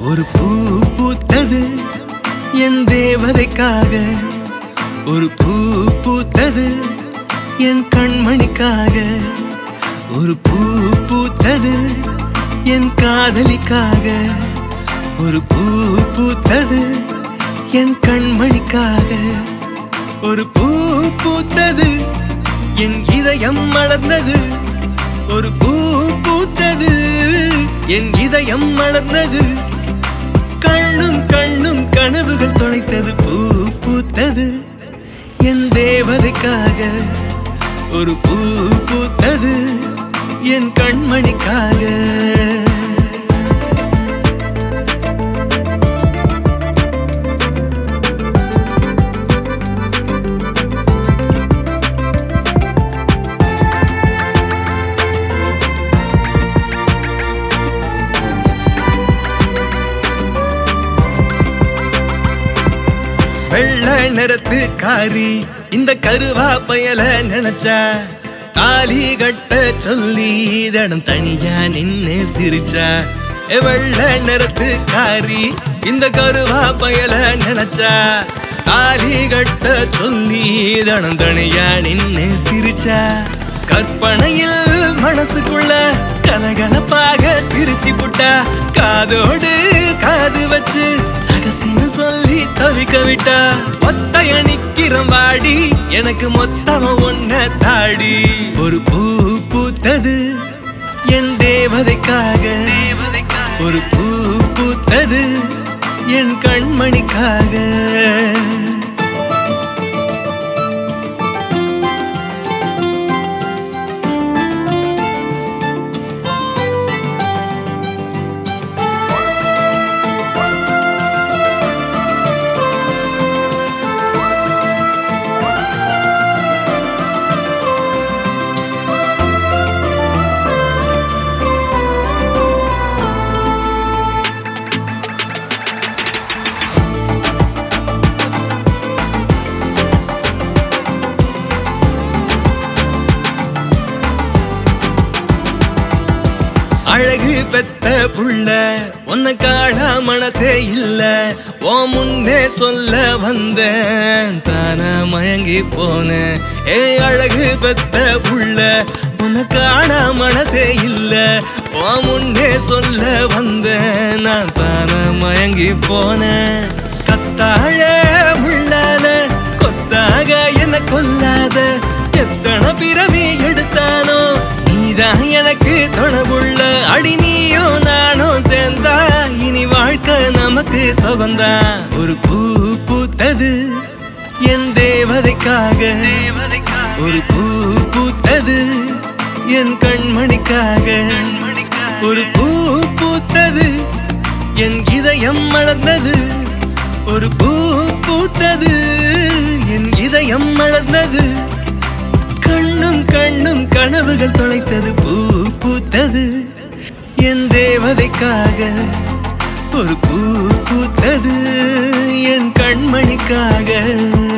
ஒரு பூ பூத்தது என் தேவதைக்காக ஒரு பூ பூத்தது என் கண்மணிக்காக ஒரு பூ பூத்தது என் காதலிக்காக ஒரு பூ பூத்தது என் கண்மணிக்காக ஒரு பூ பூத்தது என் இதயம் மலர்ந்தது ஒரு பூ பூத்தது என் இதயம் மலர்ந்தது கண்ணும் கண்ணும் கனவுகள் தொலைத்தது பூ பூத்தது என் தேவதைக்காக ஒரு பூ பூத்தது என் கண்மணிக்காக வெள்ள நிறத்து காரி இந்த கருவா பயல நினைச்சா தாலி கட்ட சொல்லி தடம் தனியா நின்னு சிரிச்சா ஏ வெள்ள நிறத்து காரி இந்த கருவா பயல நினைச்சா தாலி கட்ட சொல்லி தடம் தனியா நின்னு சிரிச்சா கற்பனையில் மனசுக்குள்ள கலகலப்பாக சிரிச்சு புட்டா காதோடு காது வச்சு ரகசியம் சொல்லி தவிக்க விட்டா ஒத்தைய நிக்கிறோம் வாடி எனக்கு மொத்தமா ஒன்ன தாடி ஒரு பூ பூத்தது என் தேவதைக்காக ஒரு பூ பூத்தது என் கண்மணிக்காக அழகு பெத்த புள்ள உன்னை காணா மனசே இல்ல ஓ முன்னே சொல்ல வந்தேன் தானா மயங்கி போனேன் ஏ அழகு பெத்த புள்ள உன்னை காணா மனசே இல்ல ஓ முன்னே சொல்ல வந்தேன் நான் தானா மயங்கி போனேன் கத்தாழ முள்ளால கொத்தாக என்ன கொல்லாத எத்தனை பிறவி எடுத்தானோ நீதான் எனக்கு தொடர்புள்ள அடி நீயோ நானோ சேர்ந்தா இனி வாழ்க்கை நமக்கு சுகந்தா ஒரு பூ பூத்தது என் தேவதைக்காக ஒரு பூ பூத்தது என் கண்மணிக்காக ஒரு பூ பூத்தது என் இதயம் மலர்ந்தது ஒரு பூ பூத்தது என் இதயம் மலர்ந்தது கண்ணும் கண்ணும் கனவுகள் தொலைத்தது பூ பூத்தது என் தேவதைக்காக ஒரு பூ பூத்தது என் கண்மணிக்காக